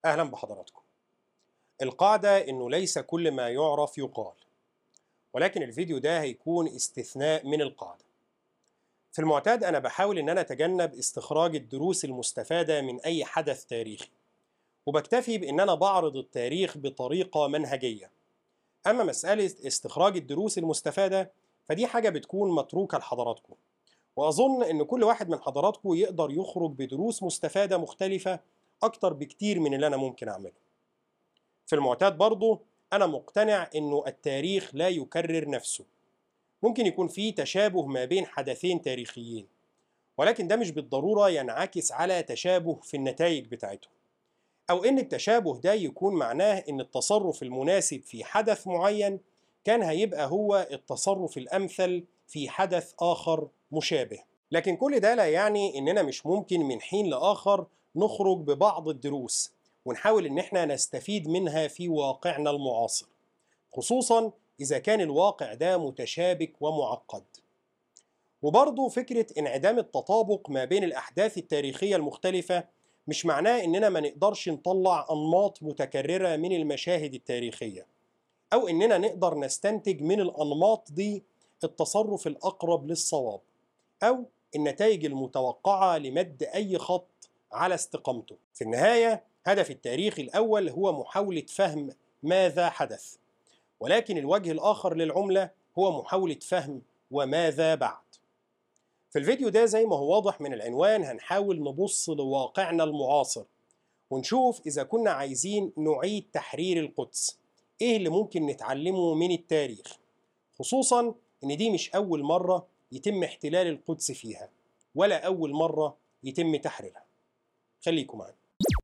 أهلا بحضراتكم. القاعدة إنه ليس كل ما يعرف يقال، ولكن الفيديو ده هيكون استثناء من القاعدة. في المعتاد أنا بحاول إن أنا أتجنب استخراج الدروس المستفادة من أي حدث تاريخي، وبكتفي بإن أنا بعرض التاريخ بطريقة منهجية. أما مسألة استخراج الدروس المستفادة فدي حاجة بتكون متروكة لحضراتكم. وأظن إن كل واحد من حضراتكم يقدر يخرج بدروس مستفادة مختلفة أكتر بكتير من اللي أنا ممكن أعمله. في المعتاد برضه أنا مقتنع إنه التاريخ لا يكرر نفسه. ممكن يكون فيه تشابه ما بين حدثين تاريخيين، ولكن ده مش بالضرورة ينعكس على تشابه في النتائج بتاعتهم. أو إن التشابه ده يكون معناه إن التصرف المناسب في حدث معين كان هيبقى هو التصرف الأمثل في حدث آخر مشابه. لكن كل ده لا يعني إننا مش ممكن من حين لآخر نخرج ببعض الدروس ونحاول إن احنا نستفيد منها في واقعنا المعاصر. خصوصا إذا كان الواقع ده متشابك ومعقد. وبرضه فكرة انعدام التطابق ما بين الأحداث التاريخية المختلفة مش معناه إننا ما نقدرش نطلع أنماط متكررة من المشاهد التاريخية. أو إننا نقدر نستنتج من الأنماط دي التصرف الأقرب للصواب. أو النتائج المتوقعة لمد أي خط على استقامته. في النهاية هدف التاريخ الأول هو محاولة فهم ماذا حدث. ولكن الوجه الآخر للعملة هو محاولة فهم وماذا بعد. في الفيديو ده زي ما هو واضح من العنوان هنحاول نبص لواقعنا المعاصر ونشوف إذا كنا عايزين نعيد تحرير القدس إيه اللي ممكن نتعلمه من التاريخ خصوصا إن دي مش أول مرة يتم احتلال القدس فيها ولا أول مرة يتم تحريرها خليكم معانا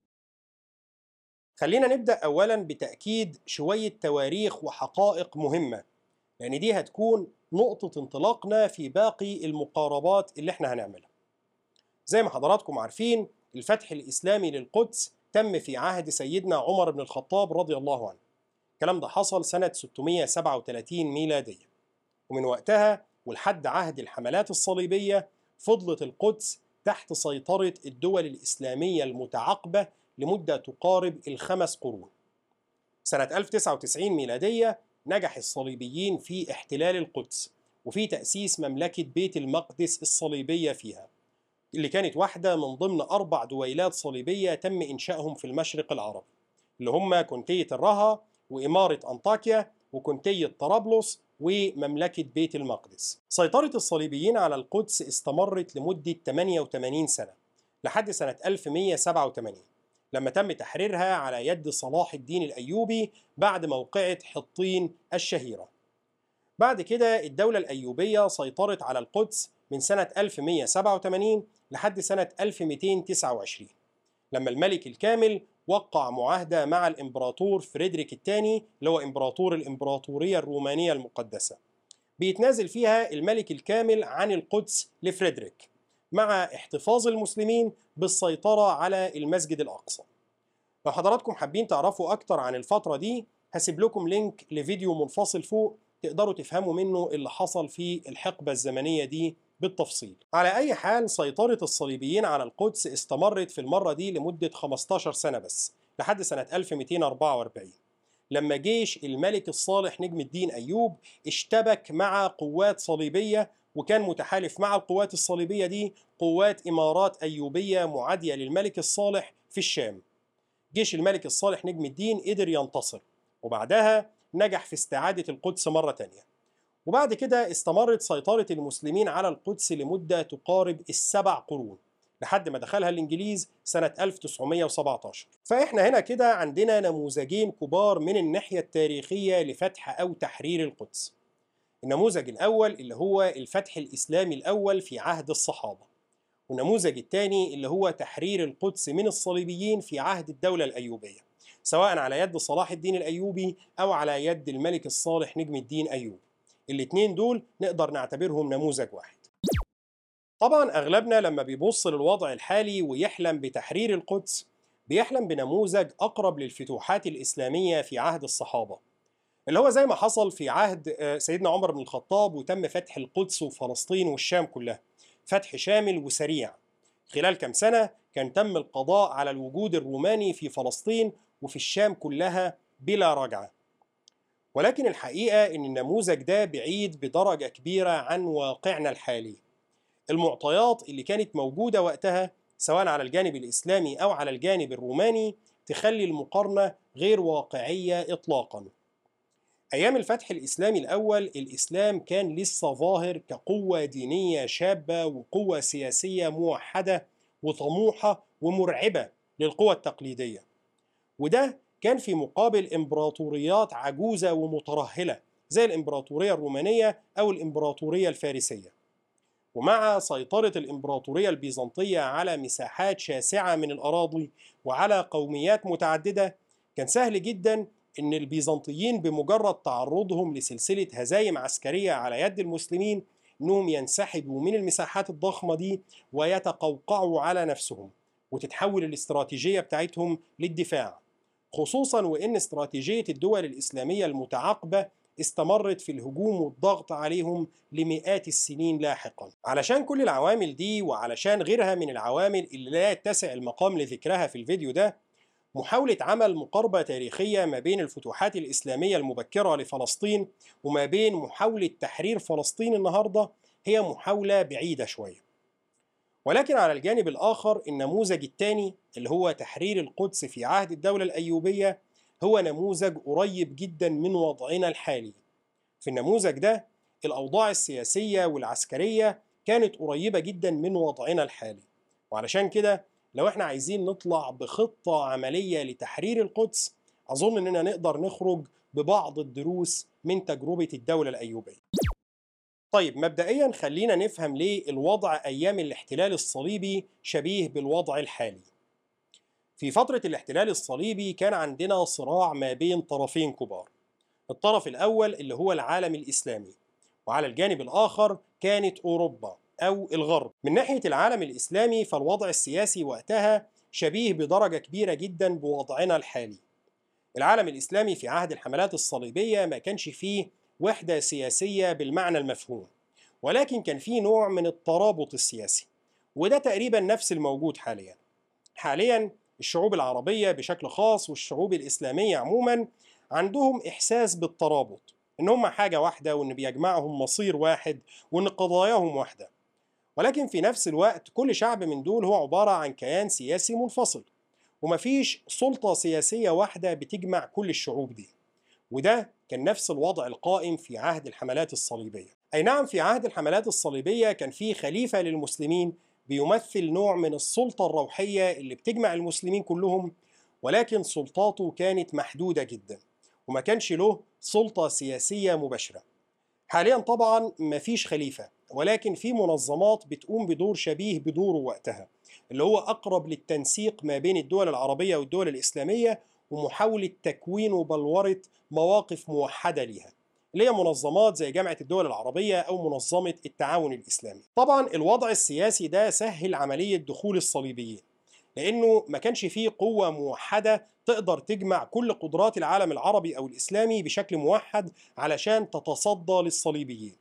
خلينا نبدأ أولا بتأكيد شوية تواريخ وحقائق مهمة لأن دي هتكون نقطة انطلاقنا في باقي المقاربات اللي احنا هنعملها زي ما حضراتكم عارفين الفتح الإسلامي للقدس تم في عهد سيدنا عمر بن الخطاب رضي الله عنه الكلام ده حصل سنة 637 ميلادية ومن وقتها ولحد عهد الحملات الصليبية فضلت القدس تحت سيطرة الدول الإسلامية المتعاقبة لمدة تقارب الخمس قرون سنة 1099 ميلادية نجح الصليبيين في احتلال القدس وفي تأسيس مملكة بيت المقدس الصليبية فيها اللي كانت واحدة من ضمن أربع دويلات صليبية تم إنشائهم في المشرق العربي اللي هم كونتية الرها وإمارة أنطاكيا وكونتية طرابلس ومملكة بيت المقدس سيطرة الصليبيين على القدس استمرت لمدة 88 سنة لحد سنة 1187 لما تم تحريرها على يد صلاح الدين الأيوبي بعد موقعة حطين الشهيرة بعد كده الدولة الأيوبية سيطرت على القدس من سنة 1187 لحد سنة 1229 لما الملك الكامل وقع معاهدة مع الإمبراطور فريدريك الثاني اللي هو إمبراطور الإمبراطورية الرومانية المقدسة بيتنازل فيها الملك الكامل عن القدس لفريدريك مع احتفاظ المسلمين بالسيطرة على المسجد الأقصى لو حضراتكم حابين تعرفوا أكتر عن الفترة دي هسيب لكم لينك لفيديو منفصل فوق تقدروا تفهموا منه اللي حصل في الحقبة الزمنية دي بالتفصيل على أي حال سيطرة الصليبيين على القدس استمرت في المرة دي لمدة 15 سنة بس لحد سنة 1244 لما جيش الملك الصالح نجم الدين أيوب اشتبك مع قوات صليبية وكان متحالف مع القوات الصليبية دي قوات إمارات أيوبية معادية للملك الصالح في الشام جيش الملك الصالح نجم الدين قدر ينتصر وبعدها نجح في استعادة القدس مرة تانية وبعد كده استمرت سيطرة المسلمين على القدس لمدة تقارب السبع قرون لحد ما دخلها الإنجليز سنة 1917 فإحنا هنا كده عندنا نموذجين كبار من الناحية التاريخية لفتح أو تحرير القدس النموذج الأول اللي هو الفتح الإسلامي الأول في عهد الصحابة والنموذج الثاني اللي هو تحرير القدس من الصليبيين في عهد الدولة الأيوبية سواء على يد صلاح الدين الأيوبي أو على يد الملك الصالح نجم الدين أيوب الاثنين دول نقدر نعتبرهم نموذج واحد طبعا أغلبنا لما بيبص للوضع الحالي ويحلم بتحرير القدس بيحلم بنموذج أقرب للفتوحات الإسلامية في عهد الصحابة اللي هو زي ما حصل في عهد سيدنا عمر بن الخطاب وتم فتح القدس وفلسطين والشام كلها فتح شامل وسريع خلال كم سنة كان تم القضاء على الوجود الروماني في فلسطين وفي الشام كلها بلا رجعة ولكن الحقيقة إن النموذج ده بعيد بدرجة كبيرة عن واقعنا الحالي المعطيات اللي كانت موجودة وقتها سواء على الجانب الإسلامي أو على الجانب الروماني تخلي المقارنة غير واقعية إطلاقا أيام الفتح الإسلامي الأول الإسلام كان لسه ظاهر كقوة دينية شابة وقوة سياسية موحدة وطموحة ومرعبة للقوى التقليدية وده كان في مقابل إمبراطوريات عجوزة ومترهلة زي الإمبراطورية الرومانية أو الإمبراطورية الفارسية ومع سيطرة الإمبراطورية البيزنطية على مساحات شاسعة من الأراضي وعلى قوميات متعددة كان سهل جدا إن البيزنطيين بمجرد تعرضهم لسلسلة هزايم عسكرية على يد المسلمين إنهم ينسحبوا من المساحات الضخمة دي ويتقوقعوا على نفسهم وتتحول الاستراتيجية بتاعتهم للدفاع خصوصا وإن استراتيجية الدول الإسلامية المتعاقبة استمرت في الهجوم والضغط عليهم لمئات السنين لاحقا علشان كل العوامل دي وعلشان غيرها من العوامل اللي لا يتسع المقام لذكرها في الفيديو ده محاولة عمل مقاربة تاريخية ما بين الفتوحات الإسلامية المبكرة لفلسطين وما بين محاولة تحرير فلسطين النهاردة هي محاولة بعيدة شوية ولكن على الجانب الآخر النموذج الثاني اللي هو تحرير القدس في عهد الدولة الأيوبية هو نموذج قريب جدا من وضعنا الحالي في النموذج ده الأوضاع السياسية والعسكرية كانت قريبة جدا من وضعنا الحالي وعلشان كده لو احنا عايزين نطلع بخطة عملية لتحرير القدس أظن إننا نقدر نخرج ببعض الدروس من تجربة الدولة الأيوبية طيب مبدئيا خلينا نفهم ليه الوضع أيام الاحتلال الصليبي شبيه بالوضع الحالي في فترة الاحتلال الصليبي كان عندنا صراع ما بين طرفين كبار الطرف الأول اللي هو العالم الإسلامي وعلى الجانب الآخر كانت أوروبا أو الغرب من ناحية العالم الإسلامي فالوضع السياسي وقتها شبيه بدرجة كبيرة جدا بوضعنا الحالي العالم الإسلامي في عهد الحملات الصليبية ما كانش فيه وحدة سياسية بالمعنى المفهوم ولكن كان فيه نوع من الترابط السياسي وده تقريبا نفس الموجود حاليا حاليا الشعوب العربية بشكل خاص والشعوب الإسلامية عموما عندهم إحساس بالترابط إن هم حاجة واحدة وإن بيجمعهم مصير واحد وإن قضاياهم واحدة ولكن في نفس الوقت كل شعب من دول هو عبارة عن كيان سياسي منفصل ومفيش سلطة سياسية واحدة بتجمع كل الشعوب دي وده كان نفس الوضع القائم في عهد الحملات الصليبية أي نعم في عهد الحملات الصليبية كان في خليفة للمسلمين بيمثل نوع من السلطة الروحية اللي بتجمع المسلمين كلهم ولكن سلطاته كانت محدودة جدا وما كانش له سلطة سياسية مباشرة حاليا طبعا مفيش خليفة ولكن في منظمات بتقوم بدور شبيه بدوره وقتها اللي هو أقرب للتنسيق ما بين الدول العربية والدول الإسلامية ومحاولة تكوين وبلورة مواقف موحدة ليها اللي هي منظمات زي جامعة الدول العربية أو منظمة التعاون الإسلامي طبعا الوضع السياسي ده سهل عملية دخول الصليبيين لأنه ما كانش فيه قوة موحدة تقدر تجمع كل قدرات العالم العربي أو الإسلامي بشكل موحد علشان تتصدى للصليبيين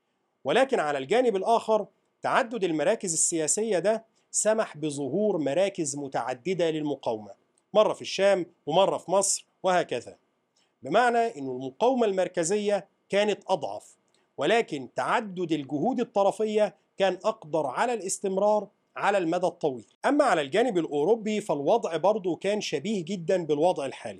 ولكن على الجانب الآخر تعدد المراكز السياسية ده سمح بظهور مراكز متعددة للمقاومة مرة في الشام ومرة في مصر وهكذا بمعنى أن المقاومة المركزية كانت أضعف ولكن تعدد الجهود الطرفية كان أقدر على الاستمرار على المدى الطويل أما على الجانب الأوروبي فالوضع برضه كان شبيه جدا بالوضع الحالي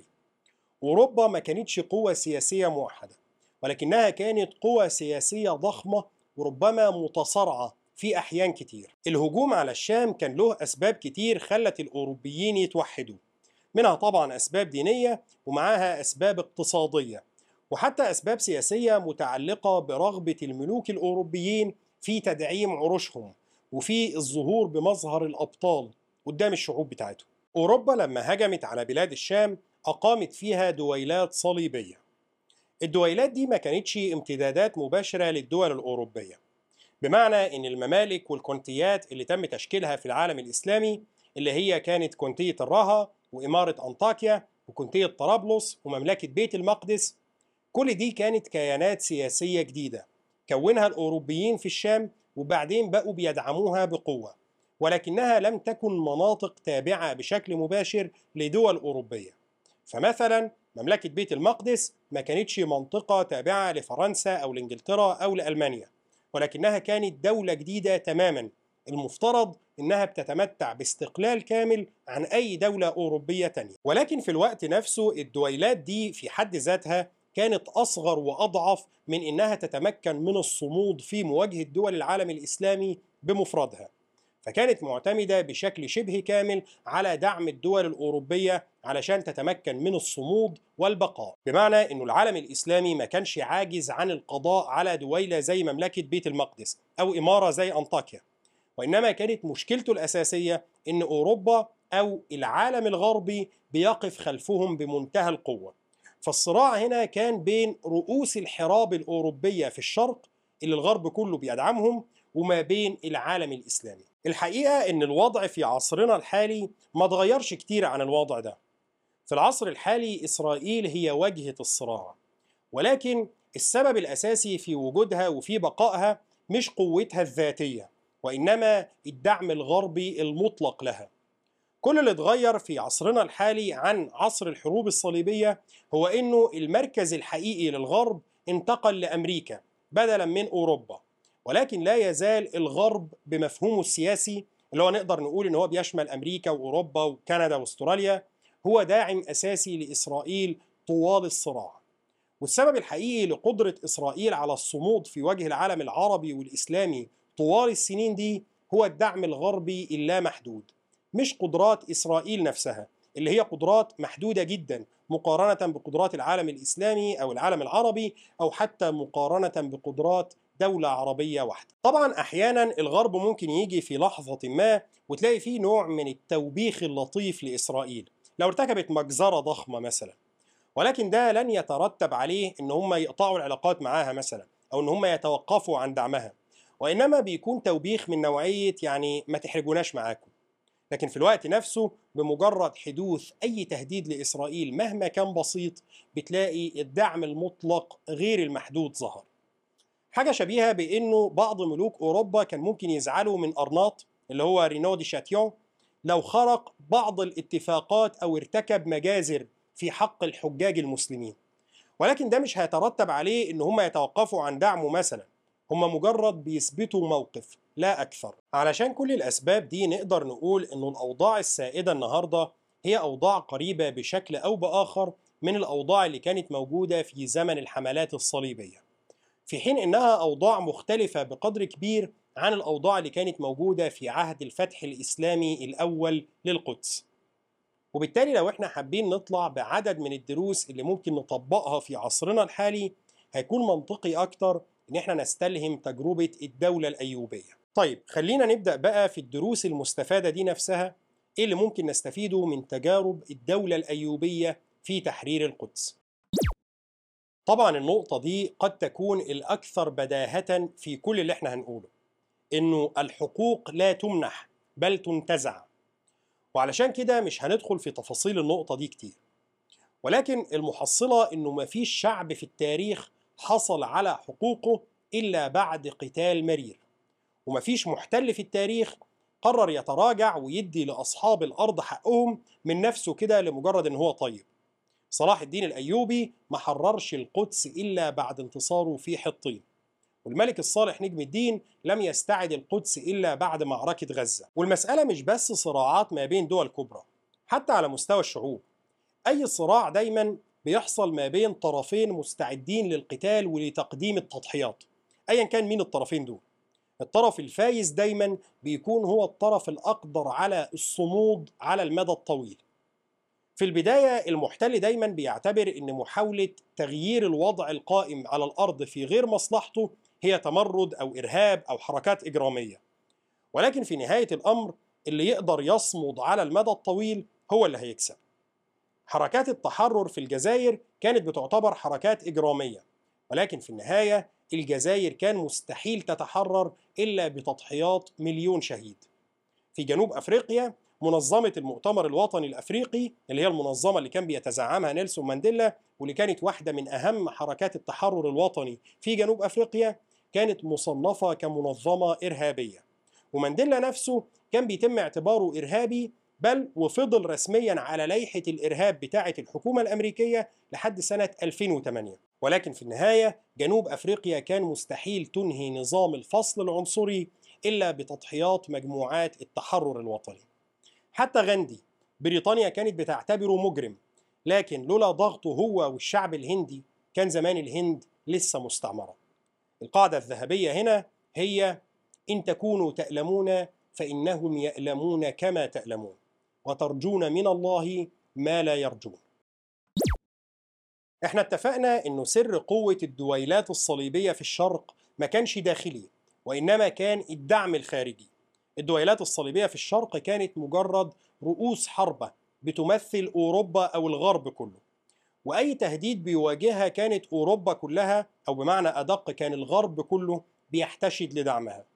أوروبا ما كانتش قوة سياسية موحدة ولكنها كانت قوة سياسية ضخمة وربما متصارعة في أحيان كتير الهجوم على الشام كان له أسباب كتير خلت الأوروبيين يتوحدوا منها طبعا أسباب دينية ومعاها أسباب اقتصادية وحتى أسباب سياسية متعلقة برغبة الملوك الأوروبيين في تدعيم عروشهم وفي الظهور بمظهر الأبطال قدام الشعوب بتاعتهم أوروبا لما هجمت على بلاد الشام أقامت فيها دويلات صليبية الدويلات دي ما كانتش امتدادات مباشرة للدول الأوروبية بمعنى أن الممالك والكونتيات اللي تم تشكيلها في العالم الإسلامي اللي هي كانت كونتية الراها وإمارة أنطاكيا وكونتية طرابلس ومملكة بيت المقدس كل دي كانت كيانات سياسية جديدة كونها الأوروبيين في الشام وبعدين بقوا بيدعموها بقوة ولكنها لم تكن مناطق تابعة بشكل مباشر لدول أوروبية فمثلا مملكة بيت المقدس ما كانتش منطقة تابعة لفرنسا أو لإنجلترا أو لألمانيا ولكنها كانت دولة جديدة تماما المفترض إنها بتتمتع باستقلال كامل عن أي دولة أوروبية تانية ولكن في الوقت نفسه الدويلات دي في حد ذاتها كانت أصغر وأضعف من إنها تتمكن من الصمود في مواجهة دول العالم الإسلامي بمفردها فكانت معتمدة بشكل شبه كامل على دعم الدول الأوروبية علشان تتمكن من الصمود والبقاء بمعنى أن العالم الإسلامي ما كانش عاجز عن القضاء على دويلة زي مملكة بيت المقدس أو إمارة زي أنطاكيا وإنما كانت مشكلته الأساسية أن أوروبا أو العالم الغربي بيقف خلفهم بمنتهى القوة فالصراع هنا كان بين رؤوس الحراب الأوروبية في الشرق اللي الغرب كله بيدعمهم وما بين العالم الإسلامي الحقيقة إن الوضع في عصرنا الحالي ما اتغيرش كتير عن الوضع ده في العصر الحالي إسرائيل هي واجهة الصراع ولكن السبب الأساسي في وجودها وفي بقائها مش قوتها الذاتية وإنما الدعم الغربي المطلق لها كل اللي اتغير في عصرنا الحالي عن عصر الحروب الصليبية هو إنه المركز الحقيقي للغرب انتقل لأمريكا بدلا من أوروبا ولكن لا يزال الغرب بمفهومه السياسي اللي هو نقدر نقول ان هو بيشمل امريكا واوروبا وكندا واستراليا هو داعم اساسي لاسرائيل طوال الصراع. والسبب الحقيقي لقدره اسرائيل على الصمود في وجه العالم العربي والاسلامي طوال السنين دي هو الدعم الغربي اللامحدود. مش قدرات اسرائيل نفسها اللي هي قدرات محدوده جدا مقارنه بقدرات العالم الاسلامي او العالم العربي او حتى مقارنه بقدرات دولة عربية واحدة طبعا أحيانا الغرب ممكن يجي في لحظة ما وتلاقي فيه نوع من التوبيخ اللطيف لإسرائيل لو ارتكبت مجزرة ضخمة مثلا ولكن ده لن يترتب عليه ان هم يقطعوا العلاقات معاها مثلا او ان هم يتوقفوا عن دعمها وانما بيكون توبيخ من نوعيه يعني ما تحرجوناش معاكم لكن في الوقت نفسه بمجرد حدوث اي تهديد لاسرائيل مهما كان بسيط بتلاقي الدعم المطلق غير المحدود ظهر حاجه شبيهه بانه بعض ملوك اوروبا كان ممكن يزعلوا من ارناط اللي هو رينو دي شاتيون لو خرق بعض الاتفاقات او ارتكب مجازر في حق الحجاج المسلمين ولكن ده مش هيترتب عليه ان هم يتوقفوا عن دعمه مثلا هم مجرد بيثبتوا موقف لا اكثر علشان كل الاسباب دي نقدر نقول ان الاوضاع السائده النهارده هي اوضاع قريبه بشكل او باخر من الاوضاع اللي كانت موجوده في زمن الحملات الصليبيه في حين انها اوضاع مختلفه بقدر كبير عن الاوضاع اللي كانت موجوده في عهد الفتح الاسلامي الاول للقدس وبالتالي لو احنا حابين نطلع بعدد من الدروس اللي ممكن نطبقها في عصرنا الحالي هيكون منطقي اكتر ان احنا نستلهم تجربه الدوله الايوبيه طيب خلينا نبدا بقى في الدروس المستفاده دي نفسها ايه اللي ممكن نستفيده من تجارب الدوله الايوبيه في تحرير القدس طبعا النقطة دي قد تكون الأكثر بداهة في كل اللي احنا هنقوله إنه الحقوق لا تمنح بل تنتزع وعلشان كده مش هندخل في تفاصيل النقطة دي كتير ولكن المحصلة إنه مفيش شعب في التاريخ حصل على حقوقه إلا بعد قتال مرير ومفيش محتل في التاريخ قرر يتراجع ويدي لأصحاب الأرض حقهم من نفسه كده لمجرد إن هو طيب صلاح الدين الأيوبي ما حررش القدس إلا بعد انتصاره في حطين والملك الصالح نجم الدين لم يستعد القدس إلا بعد معركة غزة والمسألة مش بس صراعات ما بين دول كبرى حتى على مستوى الشعوب أي صراع دايما بيحصل ما بين طرفين مستعدين للقتال ولتقديم التضحيات أيا كان مين الطرفين دول الطرف الفايز دايما بيكون هو الطرف الأقدر على الصمود على المدى الطويل في البداية المحتل دايما بيعتبر أن محاولة تغيير الوضع القائم على الأرض في غير مصلحته هي تمرد أو إرهاب أو حركات إجرامية ولكن في نهاية الأمر اللي يقدر يصمد على المدى الطويل هو اللي هيكسب حركات التحرر في الجزائر كانت بتعتبر حركات إجرامية ولكن في النهاية الجزائر كان مستحيل تتحرر إلا بتضحيات مليون شهيد في جنوب أفريقيا منظمة المؤتمر الوطني الأفريقي اللي هي المنظمة اللي كان بيتزعمها نيلسون مانديلا واللي كانت واحدة من أهم حركات التحرر الوطني في جنوب أفريقيا كانت مصنفة كمنظمة إرهابية ومانديلا نفسه كان بيتم اعتباره إرهابي بل وفضل رسميا على لائحة الإرهاب بتاعة الحكومة الأمريكية لحد سنة 2008 ولكن في النهاية جنوب أفريقيا كان مستحيل تنهي نظام الفصل العنصري إلا بتضحيات مجموعات التحرر الوطني حتى غاندي بريطانيا كانت بتعتبره مجرم لكن لولا ضغطه هو والشعب الهندي كان زمان الهند لسه مستعمرة القاعدة الذهبية هنا هي إن تكونوا تألمون فإنهم يألمون كما تألمون وترجون من الله ما لا يرجون احنا اتفقنا انه سر قوة الدويلات الصليبية في الشرق ما كانش داخلي وإنما كان الدعم الخارجي الدويلات الصليبية في الشرق كانت مجرد رؤوس حربة بتمثل أوروبا أو الغرب كله وأي تهديد بيواجهها كانت أوروبا كلها أو بمعنى أدق كان الغرب كله بيحتشد لدعمها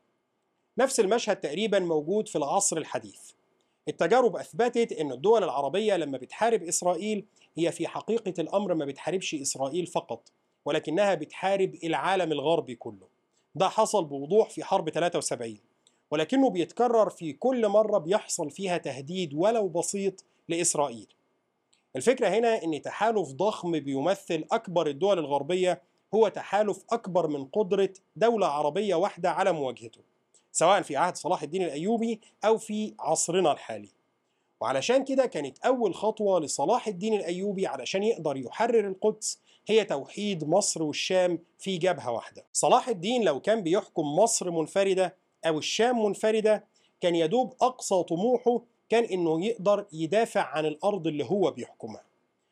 نفس المشهد تقريبا موجود في العصر الحديث التجارب أثبتت أن الدول العربية لما بتحارب إسرائيل هي في حقيقة الأمر ما بتحاربش إسرائيل فقط ولكنها بتحارب العالم الغربي كله ده حصل بوضوح في حرب 73 ولكنه بيتكرر في كل مرة بيحصل فيها تهديد ولو بسيط لإسرائيل الفكرة هنا أن تحالف ضخم بيمثل أكبر الدول الغربية هو تحالف أكبر من قدرة دولة عربية واحدة على مواجهته سواء في عهد صلاح الدين الأيوبي أو في عصرنا الحالي وعلشان كده كانت أول خطوة لصلاح الدين الأيوبي علشان يقدر يحرر القدس هي توحيد مصر والشام في جبهة واحدة صلاح الدين لو كان بيحكم مصر منفردة أو الشام منفردة كان يدوب أقصى طموحه كان إنه يقدر يدافع عن الأرض اللي هو بيحكمها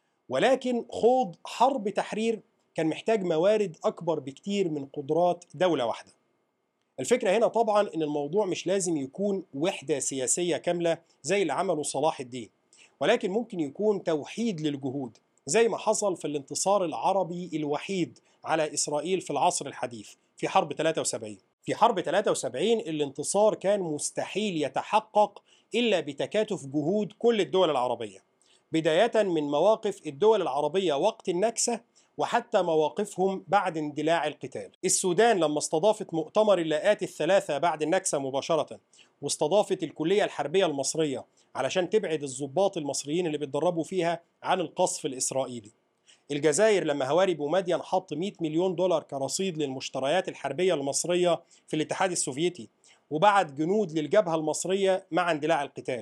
ولكن خوض حرب تحرير كان محتاج موارد أكبر بكتير من قدرات دولة واحدة الفكرة هنا طبعا إن الموضوع مش لازم يكون وحدة سياسية كاملة زي اللي عمله صلاح الدين ولكن ممكن يكون توحيد للجهود زي ما حصل في الانتصار العربي الوحيد على إسرائيل في العصر الحديث في حرب 73 في حرب 73 الانتصار كان مستحيل يتحقق إلا بتكاتف جهود كل الدول العربية بداية من مواقف الدول العربية وقت النكسة وحتى مواقفهم بعد اندلاع القتال السودان لما استضافت مؤتمر اللاءات الثلاثة بعد النكسة مباشرة واستضافت الكلية الحربية المصرية علشان تبعد الضباط المصريين اللي بيتدربوا فيها عن القصف الإسرائيلي الجزائر لما هواري بومدين حط 100 مليون دولار كرصيد للمشتريات الحربية المصرية في الاتحاد السوفيتي وبعت جنود للجبهة المصرية مع اندلاع القتال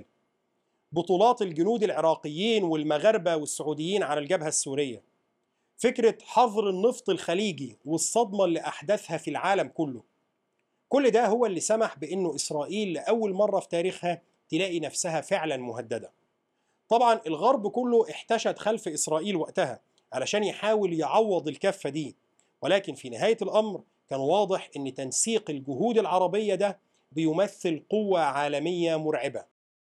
بطولات الجنود العراقيين والمغاربة والسعوديين على الجبهة السورية فكرة حظر النفط الخليجي والصدمة اللي أحدثها في العالم كله كل ده هو اللي سمح بأنه إسرائيل لأول مرة في تاريخها تلاقي نفسها فعلا مهددة طبعا الغرب كله احتشد خلف إسرائيل وقتها علشان يحاول يعوض الكفة دي ولكن في نهاية الأمر كان واضح أن تنسيق الجهود العربية ده بيمثل قوة عالمية مرعبة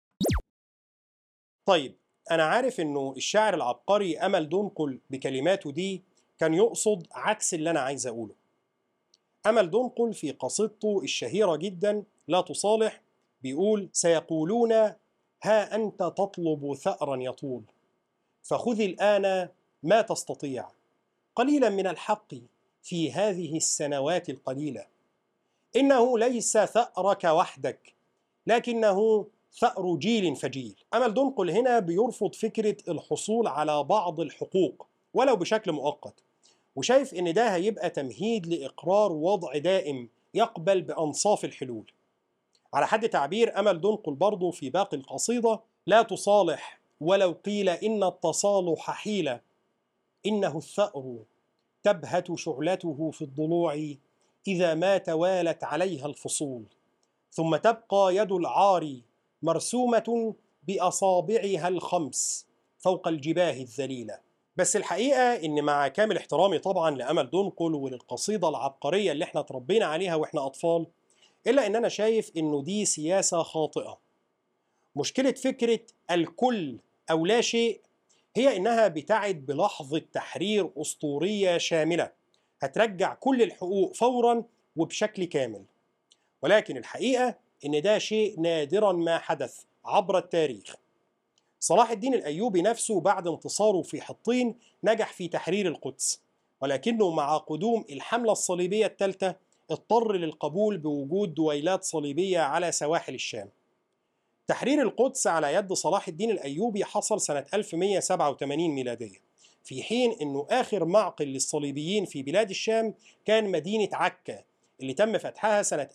طيب أنا عارف إنه الشاعر العبقري أمل دنقل بكلماته دي كان يقصد عكس اللي أنا عايز أقوله. أمل دنقل في قصيدته الشهيرة جدا لا تصالح بيقول: سيقولون ها أنت تطلب ثأرا يطول فخذ الآن ما تستطيع قليلا من الحق في هذه السنوات القليلة إنه ليس ثأرك وحدك لكنه ثأر جيل فجيل أمل دنقل هنا بيرفض فكرة الحصول على بعض الحقوق ولو بشكل مؤقت وشايف إن ده هيبقى تمهيد لإقرار وضع دائم يقبل بأنصاف الحلول على حد تعبير أمل دنقل برضه في باقي القصيدة لا تصالح ولو قيل إن التصالح حيلة إنه الثأر تبهت شعلته في الضلوع إذا ما توالت عليها الفصول ثم تبقى يد العار مرسومة بأصابعها الخمس فوق الجباه الذليلة بس الحقيقة إن مع كامل احترامي طبعا لأمل دنقل وللقصيدة العبقرية اللي احنا تربينا عليها واحنا أطفال إلا إن أنا شايف إنه دي سياسة خاطئة مشكلة فكرة الكل أو لا شيء هي إنها بتعد بلحظة تحرير أسطورية شاملة هترجع كل الحقوق فورا وبشكل كامل ولكن الحقيقة إن ده شيء نادرا ما حدث عبر التاريخ صلاح الدين الأيوبي نفسه بعد انتصاره في حطين نجح في تحرير القدس ولكنه مع قدوم الحملة الصليبية الثالثة اضطر للقبول بوجود دويلات صليبية على سواحل الشام تحرير القدس على يد صلاح الدين الأيوبي حصل سنة 1187 ميلادية في حين أنه آخر معقل للصليبيين في بلاد الشام كان مدينة عكا اللي تم فتحها سنة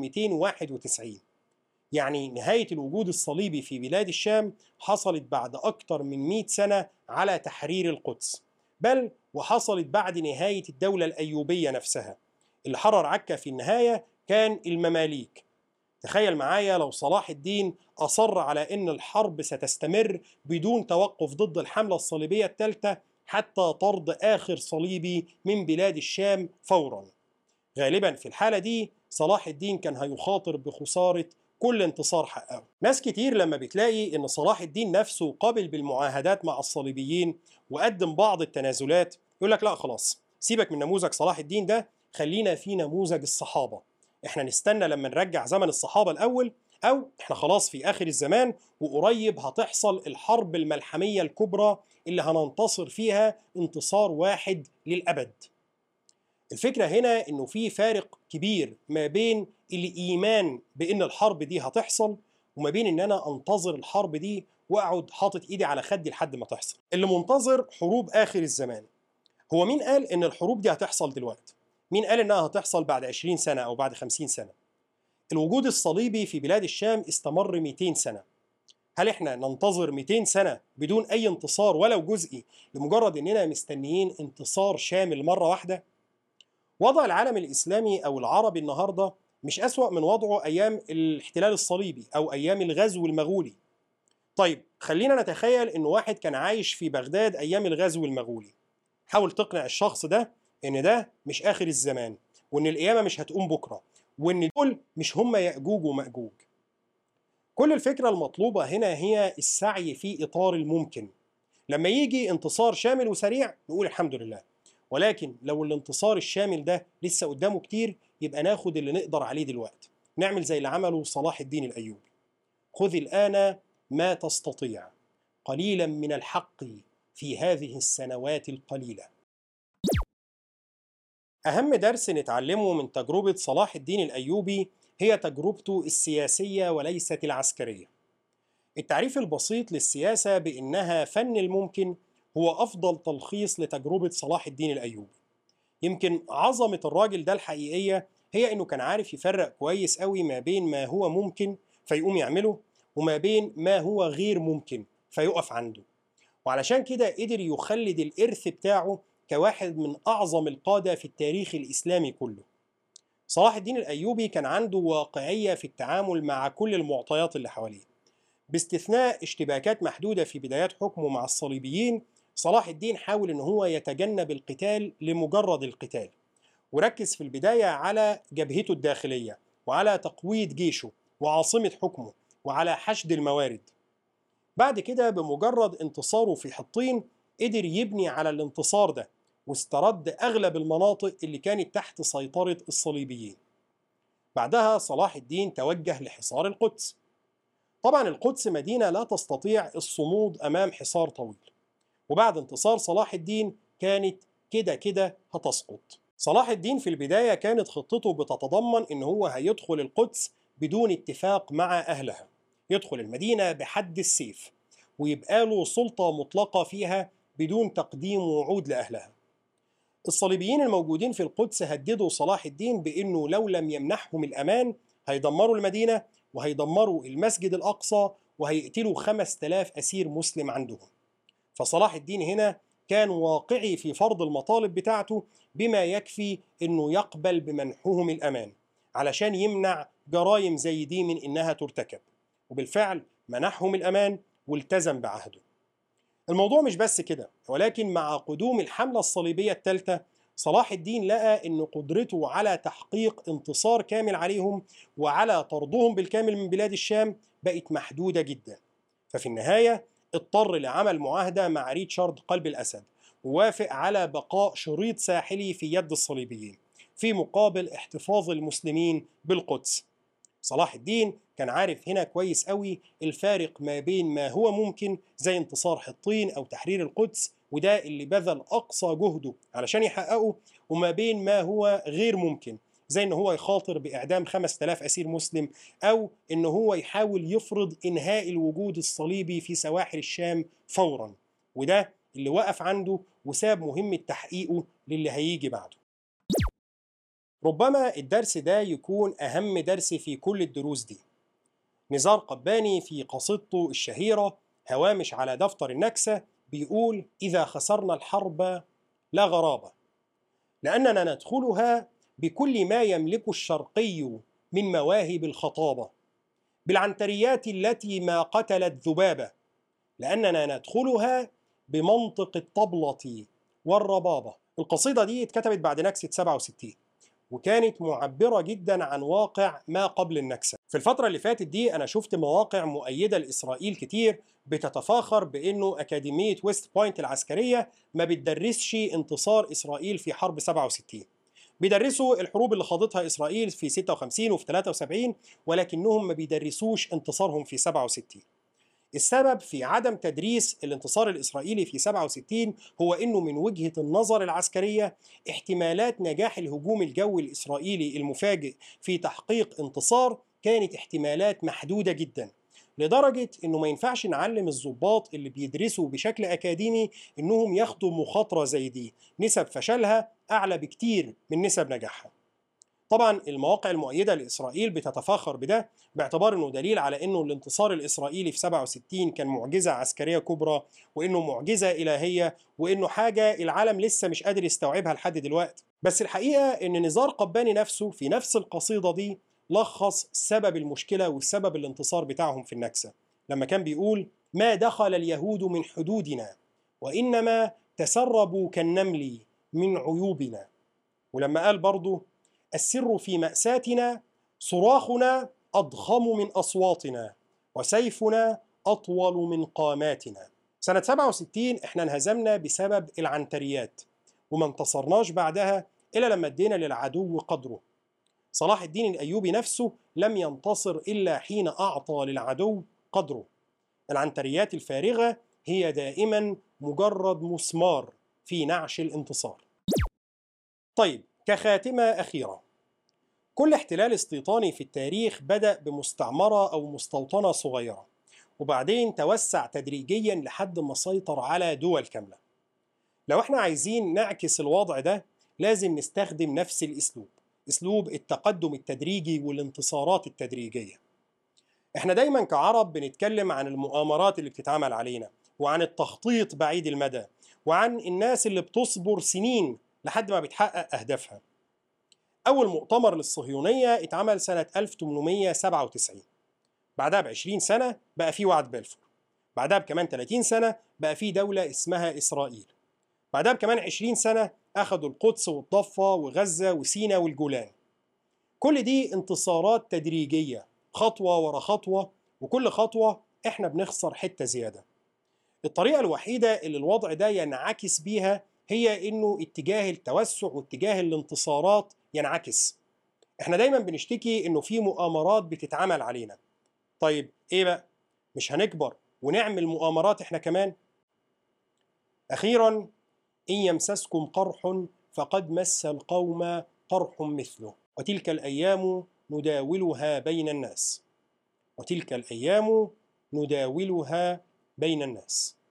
1291 يعني نهاية الوجود الصليبي في بلاد الشام حصلت بعد أكثر من 100 سنة على تحرير القدس بل وحصلت بعد نهاية الدولة الأيوبية نفسها اللي حرر عكا في النهاية كان المماليك تخيل معايا لو صلاح الدين أصر على أن الحرب ستستمر بدون توقف ضد الحملة الصليبية الثالثة حتى طرد آخر صليبي من بلاد الشام فورا غالبا في الحالة دي صلاح الدين كان هيخاطر بخسارة كل انتصار حققه ناس كتير لما بتلاقي ان صلاح الدين نفسه قابل بالمعاهدات مع الصليبيين وقدم بعض التنازلات يقول لك لا خلاص سيبك من نموذج صلاح الدين ده خلينا في نموذج الصحابة احنا نستنى لما نرجع زمن الصحابة الأول أو احنا خلاص في آخر الزمان وقريب هتحصل الحرب الملحمية الكبرى اللي هننتصر فيها انتصار واحد للأبد الفكرة هنا إنه في فارق كبير ما بين الإيمان بإن الحرب دي هتحصل وما بين إن أنا أنتظر الحرب دي وأقعد حاطط إيدي على خدي لحد ما تحصل. اللي منتظر حروب آخر الزمان. هو مين قال إن الحروب دي هتحصل دلوقتي؟ مين قال إنها هتحصل بعد 20 سنة أو بعد 50 سنة؟ الوجود الصليبي في بلاد الشام استمر 200 سنة. هل احنا ننتظر 200 سنة بدون أي انتصار ولو جزئي لمجرد إننا مستنيين انتصار شامل مرة واحدة؟ وضع العالم الإسلامي أو العربي النهاردة مش أسوأ من وضعه أيام الاحتلال الصليبي أو أيام الغزو المغولي طيب خلينا نتخيل إن واحد كان عايش في بغداد أيام الغزو المغولي حاول تقنع الشخص ده إن ده مش آخر الزمان وإن القيامة مش هتقوم بكرة وإن دول مش هم يأجوج ومأجوج كل الفكرة المطلوبة هنا هي السعي في إطار الممكن لما يجي انتصار شامل وسريع نقول الحمد لله ولكن لو الانتصار الشامل ده لسه قدامه كتير يبقى ناخد اللي نقدر عليه دلوقتي نعمل زي اللي عمله صلاح الدين الأيوبي خذ الآن ما تستطيع قليلا من الحق في هذه السنوات القليلة أهم درس نتعلمه من تجربة صلاح الدين الأيوبي هي تجربته السياسية وليست العسكرية التعريف البسيط للسياسة بأنها فن الممكن هو أفضل تلخيص لتجربة صلاح الدين الأيوبي يمكن عظمة الراجل ده الحقيقية هي إنه كان عارف يفرق كويس قوي ما بين ما هو ممكن فيقوم يعمله وما بين ما هو غير ممكن فيقف عنده وعلشان كده قدر يخلد الإرث بتاعه كواحد من أعظم القادة في التاريخ الإسلامي كله صلاح الدين الأيوبي كان عنده واقعية في التعامل مع كل المعطيات اللي حواليه باستثناء اشتباكات محدودة في بدايات حكمه مع الصليبيين صلاح الدين حاول ان هو يتجنب القتال لمجرد القتال وركز في البداية على جبهته الداخلية وعلى تقويض جيشه وعاصمة حكمه وعلى حشد الموارد بعد كده بمجرد انتصاره في حطين قدر يبني على الانتصار ده واسترد أغلب المناطق اللي كانت تحت سيطرة الصليبيين بعدها صلاح الدين توجه لحصار القدس طبعا القدس مدينة لا تستطيع الصمود أمام حصار طويل وبعد انتصار صلاح الدين كانت كده كده هتسقط صلاح الدين في البداية كانت خطته بتتضمن ان هو هيدخل القدس بدون اتفاق مع اهلها يدخل المدينة بحد السيف ويبقى له سلطة مطلقة فيها بدون تقديم وعود لأهلها الصليبيين الموجودين في القدس هددوا صلاح الدين بأنه لو لم يمنحهم الأمان هيدمروا المدينة وهيدمروا المسجد الأقصى وهيقتلوا 5000 أسير مسلم عندهم فصلاح الدين هنا كان واقعي في فرض المطالب بتاعته بما يكفي انه يقبل بمنحهم الامان علشان يمنع جرائم زي دي من انها ترتكب وبالفعل منحهم الامان والتزم بعهده الموضوع مش بس كده ولكن مع قدوم الحملة الصليبية الثالثة صلاح الدين لقى ان قدرته على تحقيق انتصار كامل عليهم وعلى طردهم بالكامل من بلاد الشام بقت محدودة جدا ففي النهاية اضطر لعمل معاهدة مع ريتشارد قلب الأسد ووافق على بقاء شريط ساحلي في يد الصليبيين في مقابل احتفاظ المسلمين بالقدس صلاح الدين كان عارف هنا كويس قوي الفارق ما بين ما هو ممكن زي انتصار حطين أو تحرير القدس وده اللي بذل أقصى جهده علشان يحققه وما بين ما هو غير ممكن زي ان هو يخاطر باعدام 5000 اسير مسلم او ان هو يحاول يفرض انهاء الوجود الصليبي في سواحل الشام فورا وده اللي وقف عنده وساب مهمة تحقيقه للي هيجي بعده ربما الدرس ده يكون أهم درس في كل الدروس دي نزار قباني في قصيدته الشهيرة هوامش على دفتر النكسة بيقول إذا خسرنا الحرب لا غرابة لأننا ندخلها بكل ما يملك الشرقي من مواهب الخطابة بالعنتريات التي ما قتلت ذبابة لأننا ندخلها بمنطق الطبلة والربابة القصيدة دي اتكتبت بعد نكسة 67 وكانت معبرة جدا عن واقع ما قبل النكسة في الفترة اللي فاتت دي أنا شفت مواقع مؤيدة لإسرائيل كتير بتتفاخر بأنه أكاديمية ويست بوينت العسكرية ما بتدرسش انتصار إسرائيل في حرب 67 بيدرسوا الحروب اللي خاضتها إسرائيل في 56 وفي 73 ولكنهم ما بيدرسوش انتصارهم في 67 السبب في عدم تدريس الانتصار الإسرائيلي في 67 هو أنه من وجهة النظر العسكرية احتمالات نجاح الهجوم الجوي الإسرائيلي المفاجئ في تحقيق انتصار كانت احتمالات محدودة جدا لدرجة انه ما ينفعش نعلم الضباط اللي بيدرسوا بشكل اكاديمي انهم ياخدوا مخاطرة زي دي نسب فشلها اعلى بكتير من نسب نجاحها طبعا المواقع المؤيدة لإسرائيل بتتفاخر بده باعتبار أنه دليل على أنه الانتصار الإسرائيلي في 67 كان معجزة عسكرية كبرى وأنه معجزة إلهية وأنه حاجة العالم لسه مش قادر يستوعبها لحد دلوقتي بس الحقيقة أن نزار قباني نفسه في نفس القصيدة دي لخص سبب المشكلة وسبب الانتصار بتاعهم في النكسة لما كان بيقول ما دخل اليهود من حدودنا وإنما تسربوا كالنمل من عيوبنا ولما قال برضه السر في مأساتنا صراخنا أضخم من أصواتنا وسيفنا أطول من قاماتنا سنة 67 احنا انهزمنا بسبب العنتريات وما انتصرناش بعدها إلا لما ادينا للعدو قدره صلاح الدين الأيوبي نفسه لم ينتصر إلا حين أعطى للعدو قدره العنتريات الفارغة هي دائما مجرد مسمار في نعش الانتصار طيب كخاتمة أخيرة كل احتلال استيطاني في التاريخ بدأ بمستعمرة أو مستوطنة صغيرة وبعدين توسع تدريجيا لحد ما سيطر على دول كاملة لو احنا عايزين نعكس الوضع ده لازم نستخدم نفس الأسلوب أسلوب التقدم التدريجي والانتصارات التدريجية احنا دايما كعرب بنتكلم عن المؤامرات اللي بتتعمل علينا وعن التخطيط بعيد المدى وعن الناس اللي بتصبر سنين لحد ما بتحقق أهدافها أول مؤتمر للصهيونية اتعمل سنة 1897 بعدها ب 20 سنة بقى في وعد بلفور بعدها بكمان 30 سنة بقى في دولة اسمها إسرائيل بعدها بكمان 20 سنة أخدوا القدس والضفة وغزة وسينا والجولان كل دي انتصارات تدريجية خطوة ورا خطوة وكل خطوة احنا بنخسر حتة زيادة الطريقة الوحيدة اللي الوضع ده ينعكس بيها هي انه اتجاه التوسع واتجاه الانتصارات ينعكس احنا دايما بنشتكي انه في مؤامرات بتتعمل علينا طيب ايه بقى مش هنكبر ونعمل مؤامرات احنا كمان اخيرا ان يمسسكم قرح فقد مس القوم قرح مثله وتلك الايام نداولها بين الناس وتلك الايام نداولها بين الناس